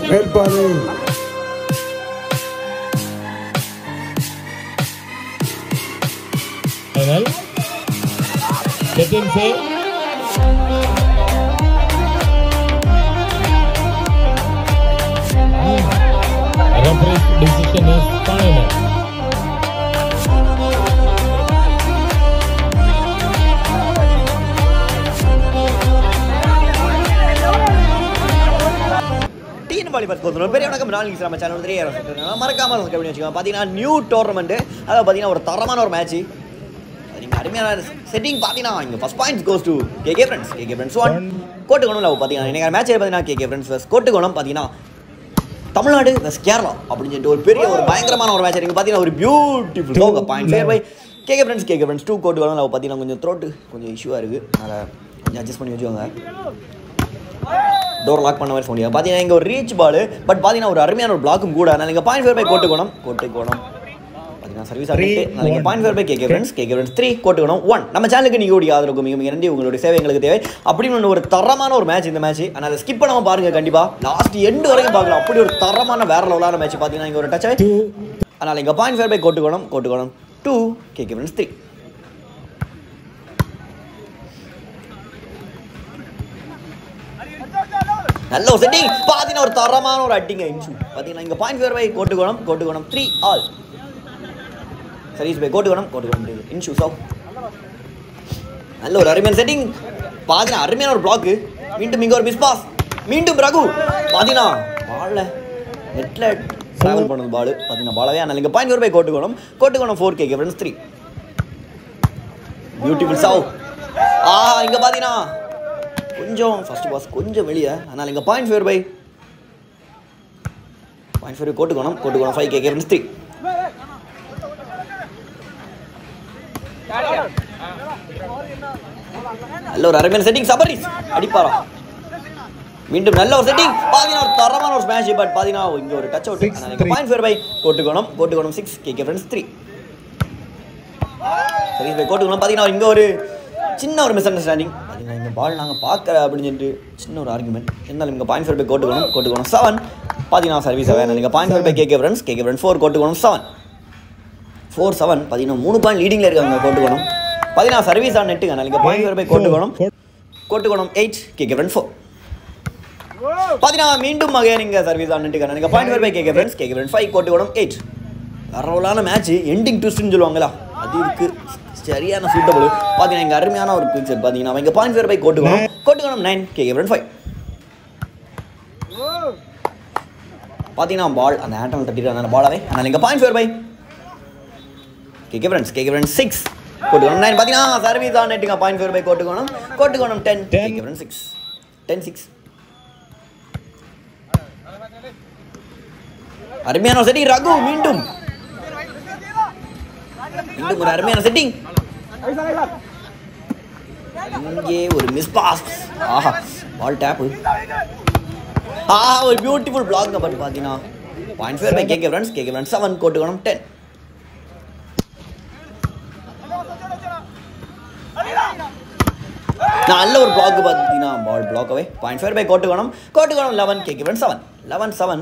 மேல்பாதை Final. Setting say. Referee's decision is final. டீன் volleyball கோத்தணும் பெரிய வணக்கம் நான் இன்ஸ்டா நம்ம சேனல் வந்து மறக்காம இருக்க அப்படின்னு வச்சுக்கோங்க பார்த்தீங்கன்னா நியூ டோர்னமெண்ட் அதாவது பார்த்தீங்கன்னா ஒரு தரமான ஒரு மேட்ச் நீங்கள் அருமையான செட்டிங் பார்த்தீங்கன்னா இங்கே first points goes to KK friends KK friends one கோட்டுக்கோணம்ல பார்த்தீங்கன்னா இன்னைக்கு மேட்ச் பார்த்தீங்கன்னா கேகே ஃப்ரெண்ட்ஸ் வஸ் கோட்டுக்கோணம் பார்த்தீங்கன்னா தமிழ்நாடு வெஸ் கேரளா அப்படின்னு சொல்லிட்டு ஒரு பெரிய ஒரு பயங்கரமான ஒரு மேட்ச் நீங்கள் பார்த்தீங்கன்னா ஒரு பியூட்டிஃபுல் லோக point fair by KK friends KK friends to Kottukonam பார்த்தீங்கன்னா கொஞ்சம் த்ரோட்டு கொஞ்சம் இஷ்யூவாக இருக்குது அதனால் கொஞ்சம் அட்ஜஸ்ட் பண்ணி வச்சுக்கோங்க டோர் லாக் பண்ண மாதிரி சொல்லியா பார்த்தீங்கன்னா இங்கே ஒரு ரீச் பால் பட் பார்த்தீங்கன்னா ஒரு அருமையான ஒரு பிளாக்கும் கூட அதனால் இங்கே point fair by Kottukonam Kottukonam பார்த்தீங்கன்னா சர்வீஸ் ஆகிட்டு நாளைக்கு point fair by KK friends KK friends three Kottukonam one நம்ம சேனலுக்கு நீங்கள் ஓடி ஆதரவு மிக மிக நன்றி உங்களுடைய சேவை எங்களுக்கு தேவை அப்படின்னு ஒரு தரமான ஒரு மேட்ச் இந்த மேட்ச் அதனால் ஸ்கிப் பண்ணாமல் பாருங்க கண்டிப்பாக லாஸ்ட் எண்டு வரைக்கும் பார்க்கலாம் அப்படி ஒரு தரமான வேற லெவலான மேட்ச் பார்த்தீங்கன்னா இங்கே ஒரு டச் அதனால் இங்கே point fair by Kottukonam Kottukonam two KK friends three நல்ல ஒரு செட்டிங் பார்த்தீங்கன்னா ஒரு தரமான ஒரு அட்டிங்க இன்சு பார்த்தீங்கன்னா இங்கே point fair by Kottukonam Kottukonam three all service by Kottukonam Kottukonam இன்சு சோ நல்ல ஒரு அருமையான செட்டிங் பார்த்தீங்கன்னா அருமையான ஒரு பிளாக்கு மீண்டும் இங்கே ஒரு மிஸ் பாஸ் மீண்டும் ரகு பார்த்தீங்கன்னா பால்ல நெட்டில் ட்ராவல் பண்ணது பால் பார்த்தீங்கன்னா பாலவே ஆனால் இங்கே point for by Kottukonam Kottukonam four K friends three beautiful சவ் ஆ இங்கே பார்த்தீங்கன்னா கொஞ்சம் ஃபர்ஸ்ட் பாஸ் கொஞ்சம் வெளியே அதனால் இங்கே point fair by point for Kottukonam Kottukonam five K K three நல்ல ஒரு அருமையான செட்டிங் சபரிஸ் அடிப்பாரா மீண்டும் நல்ல ஒரு செட்டிங் பாத்தீங்கன்னா ஒரு தரமான ஒரு ஸ்மாஷ் பட் பாத்தீங்கன்னா இங்க ஒரு டச் அவுட் Six, இங்க three. Point fair by Kottukonam Kottukonam six K K friends three சரி பை கோட்டுக்கோணம் பாத்தீங்கன்னா இங்க ஒரு சின்ன ஒரு மிஸ் அண்டர்ஸ்டாண்டிங் பார்த்தீங்கன்னா இந்த பால் நாங்கள் பார்க்கல அப்படின்னு சொல்லிட்டு சின்ன ஒரு ஆர்குமெண்ட் இருந்தாலும் இங்கே point for by Kottukonam Kottukonam seven பார்த்தீங்கன்னா சர்வீஸ் வேணும் நீங்கள் point for by KK friends KK friends four Kottukonam seven four seven பார்த்தீங்கன்னா மூணு பாயிண்ட் லீடிங்கில் இருக்காங்க கோட்டுக்கணும் பார்த்தீங்கன்னா சர்வீஸ் ஆன் நெட்டுங்க நீங்கள் point for by Kottukonam Kottukonam eight KK friend four பார்த்தீங்கன்னா மீண்டும் மகே நீங்கள் சர்வீஸ் ஆன் நெட்டுங்க நீங்கள் point for by KK friends KK friend five Kottukonam eight பரவலான மேட்ச் எண்டிங் ட்விஸ்ட்னு சொல்லுவாங்களா அது இருக்கு சரியான சூட்டபிள் பார்த்தீங்கன்னா இங்கே அருமையான ஒரு பிக்சர் பார்த்தீங்கன்னா அவங்க point fair by Kottukonam Kottukonam nine K friend five பார்த்தீங்கன்னா பால் அந்த ஆட்டம் தட்டிட்டு அந்த பாலாவே அதனால் இங்கே point fair by K friends K friends six Kottukonam nine பார்த்தீங்கன்னா சர்வீஸ் ஆன் நெட்டுங்க point fair by Kottukonam Kottukonam ten K friend six ten six அருமையான ஒரு செட்டிங் ரகு மீண்டும் மீண்டும் ஒரு அருமையான செட்டிங் இங்கே ஒரு மிஸ் பாஸ் ஆஹா பால் டேப்பு ஆஹா ஒரு பியூட்டிஃபுல் பிளாக் பட் பார்த்தீங்கன்னா point fair by KK friends KK friends seven Kottukonam ten நல்ல ஒரு பிளாக் பார்த்தீங்கன்னா ball block away point fair by Kottukonam Kottukonam eleven KK friends seven eleven seven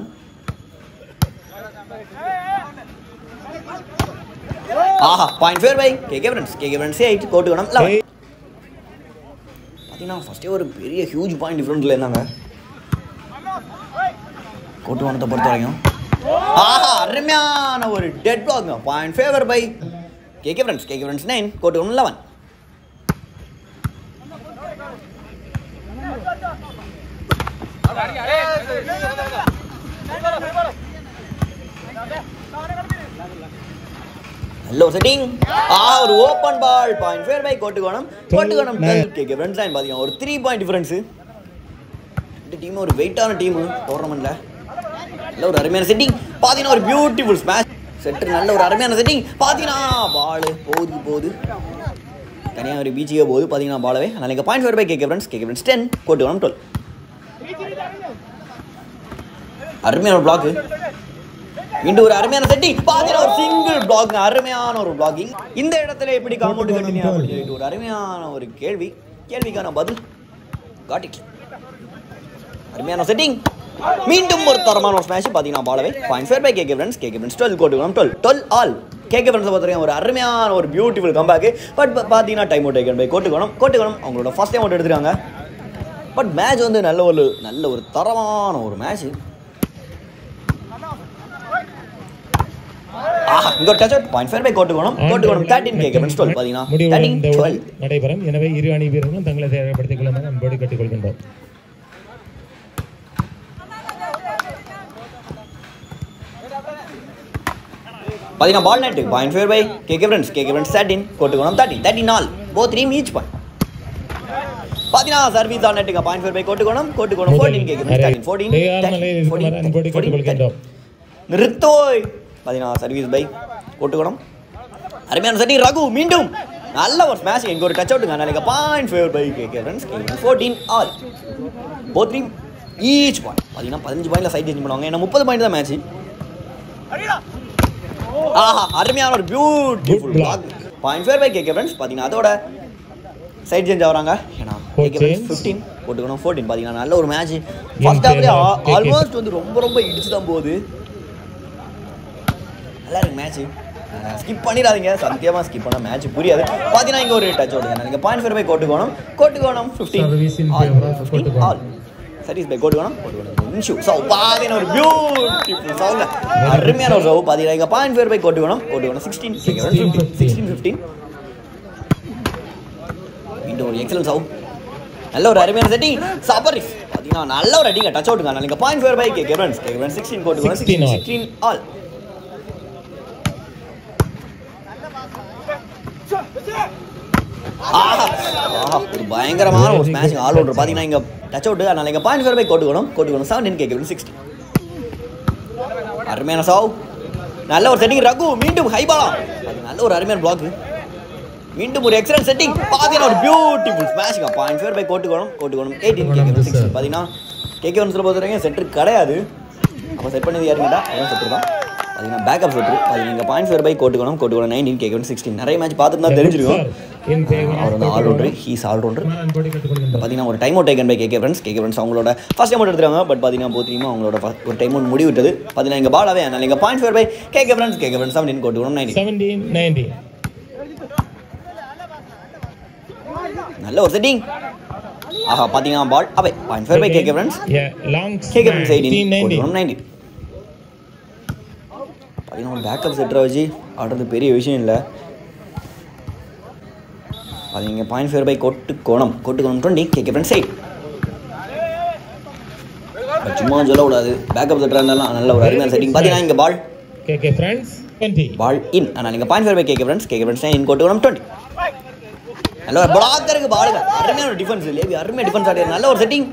ஆஹா point fair by KK friends KK friends eight Kottukonam eleven பார்த்தீங்கன்னா ஃபஸ்ட்டே ஒரு பெரிய huge point டிஃப்ரெண்ட்டில் இருந்தாங்க கோட்டுவனத்தை பொறுத்த வரைக்கும் ஆஹா அருமையான ஒரு டெட் பிளாக்ங்க point favour by KK friends KK friends nine Kottukonam eleven நல்ல ஒரு செட்டிங் ஆ ஒரு open ball point fair by Kottukonam Kottukonam கேட்க ஃப்ரெண்ட்ஸ் லைன் பார்த்தீங்கன்னா ஒரு த்ரீ பாயிண்ட் டிஃபரன்ஸு ரெண்டு டீம் ஒரு வெயிட்டான டீமு டோர்னமெண்ட்டில் நல்ல ஒரு அருமையான செட்டிங் பார்த்தீங்கன்னா ஒரு பியூட்டிஃபுல் ஸ்மேஷ் செட்டர் நல்ல ஒரு அருமையான செட்டிங் பார்த்தீங்கன்னா பால் போகுது போகுது கன்னியாகுமரி பீச்சுக்கே போகுது பார்த்தீங்கன்னா பாலவே அதனால் இங்கே பாயிண்ட் ஃபேர் பை கேட்க ஃப்ரெண்ட்ஸ் கேட்க ஃப்ரெண்ட்ஸ் டென் கோட்டுக்கோணம் டுவெல் அருமையான ஒரு பிளாக்கு மீண்டும் ஒரு அருமையான செட்டிங் பாத்தீங்கன்னா ஒரு சிங்கிள் பிளாக் அருமையான ஒரு பிளாக்கிங் இந்த இடத்துல எப்படி காம்பவுண்ட் கட்டினியா அப்படின்னு சொல்லிட்டு ஒரு அருமையான ஒரு கேள்வி கேள்விக்கான பதில் காட் இட் அருமையான செட்டிங் மீண்டும் ஒரு தரமான ஒரு ஸ்மாஷ் பார்த்தீங்கன்னா பாலவே point fair by KK friends KK friends twelve கோட்டுக்கலாம் டுவெல் டுவெல் ஆல் கேகே ஃப்ரெண்ட்ஸை பொறுத்தவரைக்கும் ஒரு அருமையான ஒரு பியூட்டிஃபுல் கம்பேக் பட் பார்த்தீங்கன்னா time out taken by Kottukonam Kottukonam அவங்களோட ஃபர்ஸ்ட் டைம் அவுட் எடுத்துருக்காங்க பட் மேட்ச் வந்து நல்ல ஒரு நல்ல ஒரு தரமான ஒரு மேட்ச் ஆஹா இங்க ஒரு touch out point fair by Kottukonam Kottukonam thirteen KK friends twelve பார்த்தீங்கன்னா முடிவுடன் தேர்ட்டின் இந்த டுவெல் உடல் நடைபெறும் எனவே இரு அணி வீரர்களும் தங்களை தயார்படுத்திக் கொள்ளுமாறு அன்போடு கேட்டுக்கொள்கின்றோம் பார்த்தீங்கன்னா ball net point fair by KK friends KK friends thirteen Kottukonam thirteen thirteen all for three each point பார்த்தீங்கன்னா சர்வீஸ் ஆல் நெட்டுங்க point fair by Kottukonam Kottukonam fourteen KK friends thirteen fourteen தயார் நிலையில் இருக்குமாறு அன்போடு கேட்டுக்கொள்கின்றோம் நிறுத்தோய் பார்த்தீங்கன்னா சர்வீஸ் பை கோட்டுக்கணும் அருமையான சட்டி ரகு மீண்டும் நல்ல ஒரு ஸ்மாஷ் எங்க ஒரு டச் அவுட்டுங்க நாளைக்கு point favour by KK friends fourteen all for three each point பார்த்தீங்கன்னா பதினஞ்சு பாயிண்ட்ல சைட் சேஞ்ச் பண்ணுவாங்க ஏன்னா முப்பது பாயிண்ட் தான் மேட்ச் ஆஹா அருமையான ஒரு beautiful Good block. Point fair by KK friends பார்த்தீங்கன்னா அதோட சைட் சேஞ்ச் ஆகுறாங்க ஏன்னா Court KK friends change. Fifteen போட்டுக்கணும் ஃபோர்டீன் பார்த்தீங்கன்னா நல்ல ஒரு மேட்ச் Game ஃபர்ஸ்ட் ஹாஃப்லேயே favor, KK. ஆல்மோஸ்ட் வந்து ரொம்ப ரொம்ப இடிச்சு தான் போகுது நல்லா இருக்கு மேட்ச் ஸ்கிப் பண்ணிடாதீங்க சத்தியமா ஸ்கிப் பண்ண மேட்ச் புரியாது பார்த்தீங்கன்னா இங்க ஒரு டச் ஓடுங்க நீங்க point fair by Kottukonam Kottukonam fifteen Service in all favor of fifteen Kottukonam. All service by Kottukonam Kottukonam இன்ஷூ ஸோ பார்த்தீங்கன்னா ஒரு பியூட்டிஃபுல் சவுங்க அருமையான ஒரு சவு பார்த்தீங்கன்னா இங்க point fair by Kottukonam Kottukonam sixteen 16, sixteen fifteen மீண்டும் ஒரு எக்ஸலன்ஸ் சவு நல்ல ஒரு அருமையான செட்டிங் சபரிஸ் பார்த்தீங்கன்னா நல்ல ஒரு அடிங்க டச் அவுட்டுங்க நீங்க பாயிண்ட் ஃபேர் பை கே கெவன்ஸ் கே கெவன்ஸ் sixteen Kottukonam 16 sixteen all. Sixteen all ஆஹா ஆஹா ஒரு பயங்கரமான ஒரு ஸ்மாஷிங் ஆல் அவுட் பார்த்தீங்கன்னா இங்க டச் அவுட் அதனால இங்க point fair by Kottukonam Kottukonam seventeen கேட்கணும் சிக்ஸ்டி அருமையான சாவ் நல்ல ஒரு செட்டிங் ரகு மீண்டும் ஹைபாலா அது நல்ல ஒரு அருமையான பிளாக் மீண்டும் ஒரு எக்ஸலன்ட் செட்டிங் பார்த்தீங்கன்னா ஒரு beautiful smashing point fair by Kottukonam Kottukonam eighteen கேட்கணும் சிக்ஸ்டி பார்த்தீங்கன்னா கேட்க வந்து பொறுத்த வரைக்கும் சென்டர் கிடையாது அப்போ செட் பண்ணது யாருங்கடா அதான் செட்டு தான் பார்த்தீங்கன்னா பேக்கப் செட்டு பார்த்தீங்கன்னா இங்கே point fair by Kottukonam Kottukonam nineteen கேட்கணும் சிக்ஸ்டீன் நிறைய மேட்ச் பார்த்துட்டு தான் தெரிஞ்சிருக்கும் in favor அவர் of வந்து all rounder Kottukonam. He's all rounder அன்போடு கேட்டுக்கொள்கின்றோம் பார்த்தீங்கன்னா ஒரு time out taken by KK friends KK friends அவங்களோட ஃபர்ஸ்ட் டைம் அவுட் எடுத்துறாங்க பட் பார்த்தீங்கன்னா போத்திரியும் அவங்களோட first- ஒரு டைம் அவுட் முடிவிட்டது பார்த்தீங்கன்னா இங்கே பாலாவே அதனால் இங்கே point fair by KK friends KK friends seventeen Kottukonam nineteen 17 19 நல்ல ஒரு செட்டிங் ஆஹா பார்த்தீங்கன்னா பால் அவை point fair by KK friends yeah long KK smash, friends eighteen 18 19 Kottukonam nineteen பார்த்தீங்கன்னா ஒரு பேக்கப் செட்டரை வச்சு ஆடுறது பெரிய விஷயம் இல்லை அது இங்கே பாயிண்ட் ஃபேர் பை கொட்டு கோணம் கொட்டு கோணம் டுவெண்ட்டி கேகே ஃப்ரெண்ட்ஸ் எயிட் சும்மா சொல்லக்கூடாது பேக்கப் செட்டராக இருந்தாலும் நல்ல ஒரு அருமையான செட்டிங் பார்த்தீங்கன்னா இங்கே பால் KK friends 20 பால் இன் ஆனால் நீங்கள் பாயிண்ட் ஃபேர் பை கேட்க ஃப்ரெண்ட்ஸ் கேட்க ஃப்ரெண்ட்ஸ் இன் கொட்டு கோணம் டுவெண்ட்டி நல்ல ஒரு பிளாக்கருக்கு பாலுங்க அருமையான ஒரு டிஃபென்ஸ் இல்லையா அருமையான டிஃபென்ஸ் ஆடியர் நல்ல ஒரு செட்டிங்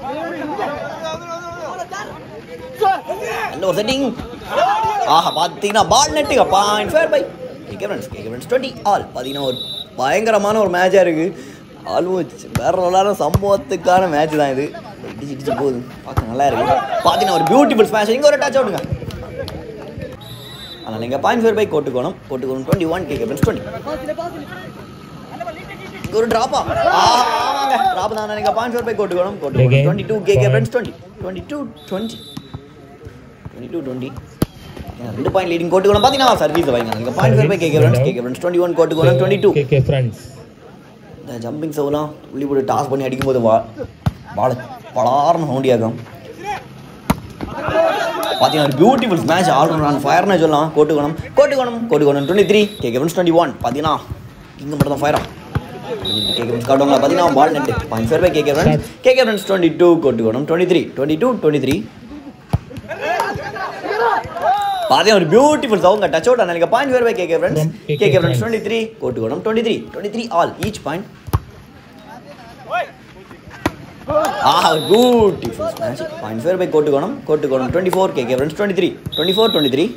நல்ல ஒரு செட்டிங் ஆஹா பார்த்தீங்கன்னா பால் நெட்டுங்க பாயிண்ட் ஃபேர் பை கேட்க ஃப்ரெண்ட்ஸ் கேட்க ஃப்ரெண்ட்ஸ் டுவெண்ட்டி ஆல் பார்த்தீங்கன்னா ஒரு பயங்கரமான ஒரு மேட்சாக இருக்குது ஆல்மோஸ்ட் வேற ஒரு சம்பவத்துக்கான மேட்ச் தான் இது இடிச்சு இடிச்சு போகுது பார்க்க நல்லா இருக்கு பார்த்தீங்கன்னா ஒரு பியூட்டிஃபுல் ஸ்மேஷ் இங்கே ஒரு டச் அவுட்டுங்க அதனால் இங்கே point fair by Kottukonam Kottukonam twenty one கேட்க ஃப்ரெண்ட்ஸ் டுவெண்ட்டி இங்க ஒரு ட்ராப்பா ஆமாங்க ட்ராப் தான் நீங்கள் point for by Kottukonam Kottukonam Again, twenty two KK point. Friends twenty twenty two twenty twenty two twenty ரெண்டு பாயிண்ட் லீடிங் கோட்டுக்கணும் பார்த்தீங்கன்னா சர்வீஸ் வைங்க நீங்கள் point for by KK friends KK friends twenty one Kottukonam twenty two KK friends இந்த jumping சவுலாம் உள்ளி போட்டு toss பண்ணி அடிக்கும்போது வா பால பலார்னு சவுண்டியாகும் பார்த்தீங்கன்னா ஒரு பியூட்டிஃபுல் ஸ்மேட்ச் ஆல் ரன் ஃபயர்னு சொல்லலாம் Kottukonam Kottukonam Kottukonam twenty three KK friends twenty one பார்த்தீங்கன்னா இங்கே மட்டும் தான் ஃபயரா கேகே ஃப்ரெண்ட்ஸ் காட்டுவாங்க பார்த்தீங்கன்னா ball net point fair by KK friends KK friends twenty two Kottukonam twenty three twenty two twenty three பார்த்தீங்கன்னா ஒரு பியூட்டிஃபுல் சவுங்க டச் அவுட் ஆனால் point fair by KK friends From KK KK friends friends. Twenty three Kottukonam twenty three twenty three all each point ஆஹா beautiful smash point fair by Kottukonam Kottukonam twenty four KK friends twenty three twenty four twenty three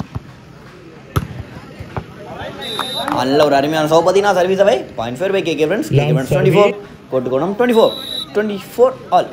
நல்ல ஒரு அருமையான சவு பார்த்தீங்கன்னா service அவை point fair by KK friends KK Long friends twenty four service. Kottukonam twenty four twenty four all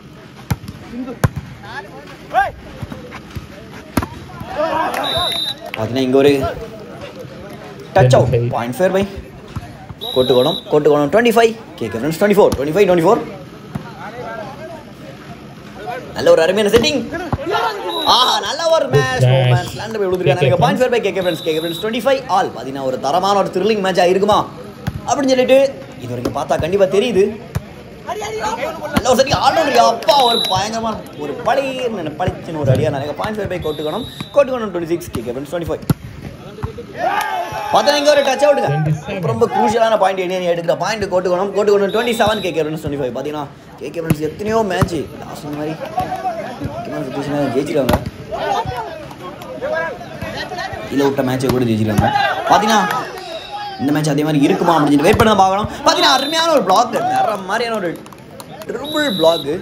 பார்த்தீங்கன்னா இங்கே ஒரு touch out 25. Point fair by Kottukonam Kottukonam twenty five KK friends twenty four twenty five twenty four நல்ல ஒரு அருமையான setting ஆஹா நல்ல ஒரு match Good match. Match land போய் விழுந்துருக்காங்க point fair by KK friends KK friends twenty five all பார்த்தீங்கன்னா ஒரு தரமான ஒரு த்ரில்லிங் மேட்சாக இருக்குமா அப்படின்னு சொல்லிட்டு இது வரைக்கும் பார்த்தா கண்டிப்பாக தெரியுது நல்ல ஒரு செட்டிங் ஆல்ரவுண்டர் அப்பா ஒரு பயங்கரமான ஒரு பழி பழிச்சுன்னு ஒரு அடியா நிறைய point five by Kottukonam Kottukonam twenty six KK friends twenty five பார்த்தா இங்க ஒரு டச் அவுட்டுங்க 27. ரொம்ப ரொம்ப குரூஷியலான பாயிண்ட் என்ன எடுக்கிற point Kottukonam Kottukonam twenty seven KK friends twenty five பார்த்தீங்கன்னா கேகே ஃப்ரெண்ட்ஸ் எத்தனையோ மேட்ச் லாஸ்ட் இந்த மாதிரி முக்கியமான சுச்சுவேஷனாக ஜெயிச்சிருக்காங்க கீழே விட்ட மேட்சை கூட ஜெயிச்சிருக்காங்க பார்த்தீங்கன்னா இந்த மேட்ச் அதே மாதிரி இருக்குமா அப்படின்னு சொல்லி வெயிட் பண்ண பார்க்கணும் பார்த்தீங்கன்னா அருமையான ஒரு பிளாக் வேற மாதிரியான ஒரு ட்ரிபிள் பிளாக்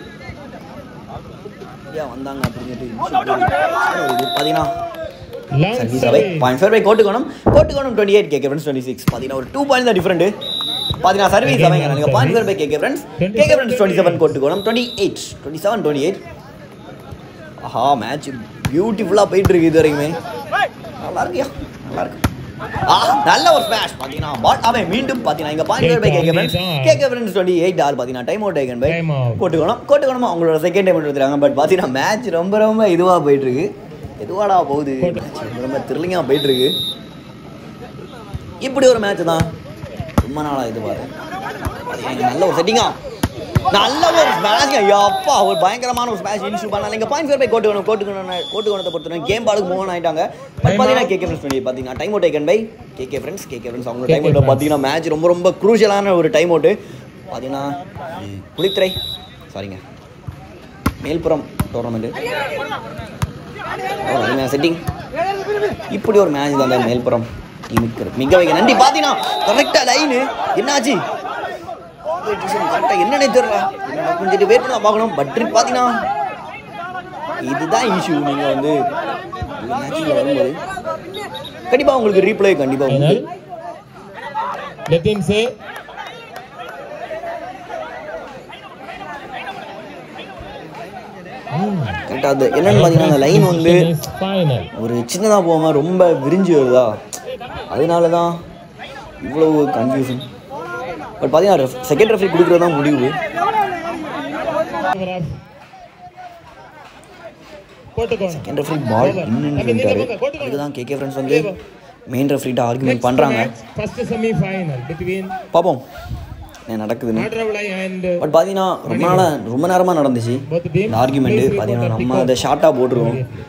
வந்தாங்க அப்படின்னு சொல்லிட்டு பார்த்தீங்கன்னா Long சர்வீஸ் அவை service. Point for by Kottukonam Kottukonam twenty eight KK friends twenty six பார்த்தீங்கன்னா ஒரு டூ பாயிண்ட் தான் டிஃப்ரெண்ட் பார்த்தீங்கன்னா சர்வீஸ் அவைங்க நீங்கள் point for by KK friends KK friends twenty seven Kottukonam twenty eight twenty seven twenty eight ஆஹா match பியூட்டிஃபுல்லாக போயிட்டு இருக்கு இது வரைக்குமே நல்லா இருக்கியா நல்லா இருக்கு ஆ நல்ல ஒரு ஸ்மாஷ் பார்த்தீங்கன்னா பாட் அவன் மீண்டும் பார்த்தீங்கன்னா இங்கே point for by KK friends KK friends twenty eight ஆர் பார்த்தீங்கன்னா time out taken by Time out. Kottukonam கோட்டுக்கணுமா அவங்களோட செகண்ட் டைம் எடுத்துறாங்க பட் பார்த்தீங்கன்னா மேட்ச் ரொம்ப ரொம்ப இதுவாக போயிட்டு இருக்கு எதுவாடா போகுது கோட்டு. match ரொம்ப ரொம்ப த்ரில்லிங்காக போயிட்டு இருக்கு இப்படி ஒரு மேட்ச் தான் ரொம்ப நாளா இது பாரு பார்த்தீங்கன்னா நல்ல ஒரு செட்டிங்கா நல்ல ஒரு ஸ்மாஷ் அப்பா ஒரு பயங்கரமான ஒரு ஸ்மாஷ் இன்ஷூ பண்ணாங்க இங்கே point for by Kottukonam Kottukonam கோட்டுக்கணத்தை பொறுத்தவரை கேம் பாலுக்கு மூவ் ஆயிட்டாங்க பட் பார்த்தீங்கன்னா கேகே ஃப்ரெண்ட்ஸ் பண்ணி பார்த்தீங்கன்னா time out taken by KK friends KK friends அவங்க டைம் அவுட் friends. பார்த்தீங்கன்னா மேட்ச் ரொம்ப ரொம்ப குரூஷியலான ஒரு டைம் அவுட்டு பார்த்தீங்கன்னா இது புலித்துறை சாரிங்க மேல்புறம் டோர்னமெண்ட்டு அருமையான செட்டிங் இப்படி ஒரு மேட்ச் தான் அந்த மேல்புறம் டீமுக்கு மிக மிக நன்றி பார்த்தீங்கன்னா கரெக்டாக லைனு என்னாச்சு கரெக்டாக என்னன்னே தெரியல என்ன நடக்கும்னு சொல்லிட்டு வெயிட் பண்ண பார்க்கணும் பட் பார்த்தீங்கன்னா இதுதான் இஷ்யூ நீங்கள் வந்து மேட்சில் வரும்போது கண்டிப்பாக உங்களுக்கு ரீப்ளே கண்டிப்பாக உண்டு Final. Let him say. Hmm. கரெக்டாக அது என்னன்னு பார்த்தீங்கன்னா அந்த லைன் வந்து Decision is final. ஒரு சின்னதாக போகாமல் ரொம்ப விரிஞ்சு வருதா அதனால தான் இவ்வளவு கன்ஃபியூஷன் பட் பார்த்தீங்கன்னா செகண்ட் ரெஃப்ரி கொடுக்குறது தான் முடிவு போட்டுக்கோங்க செகண்ட் ரெஃப்ரி பால் இன்னுன்னு சொல்லிட்டாரு அதுக்கு தான் கேகே ஃப்ரெண்ட்ஸ் வந்து மெயின் ரெஃப்ரிட்ட ஆர்குமெண்ட் பண்ணுறாங்க ஃபர்ஸ்ட் செமி ஃபைனல் பிட்வீன் பார்ப்போம் என்ன நடக்குதுன்னு நாட்ரவளை அண்ட் பட் பார்த்தீங்கன்னா ரொம்ப நாளாக ரொம்ப நேரமாக நடந்துச்சு both teams இந்த ஆர்குமெண்ட்டு please பார்த்தீங்கன்னா report நம்ம or அதை pick up ஷார்ட்டாக போட்டுருவோம் immediately.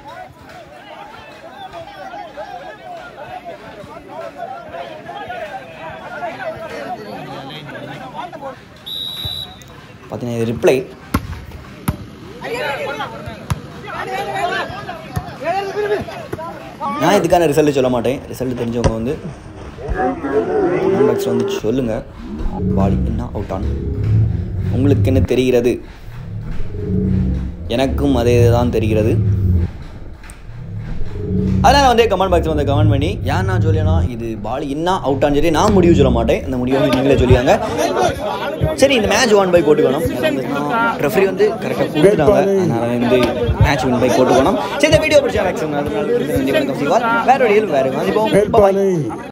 பார்த்தீங்கன்னா இது ரிப்ளை நான் இதுக்கான ரிசல்ட் சொல்ல மாட்டேன் ரிசல்ட் தெரிஞ்சவங்க வந்து பாக்ஸில் வந்து சொல்லுங்கள் பாடி என்ன அவுட் ஆன் உங்களுக்கு என்ன தெரிகிறது எனக்கும் அதே தான் தெரிகிறது அதனால் வந்து கமெண்ட் பாக்ஸில் வந்து கமெண்ட் பண்ணி ஏன் நான் சொல்லினா இது பால் என்ன அவுட்டான்னு சொல்லி நான் முடிவு சொல்ல மாட்டேன் இந்த முடிவு வந்து நீங்களே சொல்லியாங்க சரி இந்த மேட்ச் ஒன் பை போட்டுக்கணும் ரெஃப்ரி வந்து கரெக்டாக கொடுத்துட்டாங்க அதனால் வந்து மேட்ச் ஒன் பை போட்டுக்கணும் சரி இந்த வீடியோ பிடிச்சா மேக்ஸிமம் வேற வழியில் வேறு வந்து